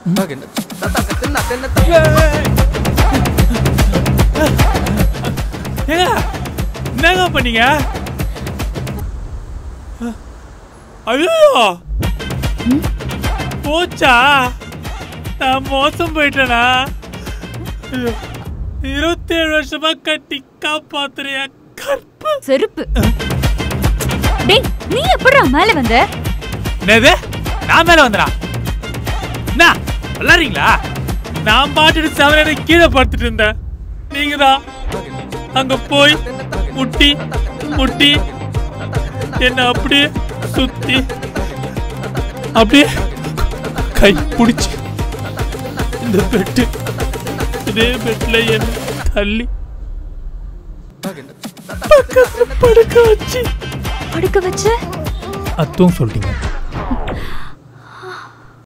ஏங்க என்னங்க பண்ணீங்க ஐயோ போச்சா நான் மோசம் போயிட்டேனா ஐயோ, இருபத்தேழு வருஷமா கட்டி காப்பாத்துறிய கற்பு செருப்பு டேய் நீ எப்படிடா மேல வந்த என்னது நான் மேல வந்துடா என்ன விளாடுறீங்களா நான் பாட்டுட்டு செவனே கீழே படுத்துட்டு இருந்தேன் நீங்க தான் அங்க போய் முட்டி முட்டி என்ன அப்படியே சுத்தி அப்படியே கை பிடிச்சி இந்த பெட்டு இதே பெட்ல என்ன தள்ளி பக்கத்துல படுக்க வச்சு படுக்க வச்சு அத்தும் சொல்லிட்டீங்க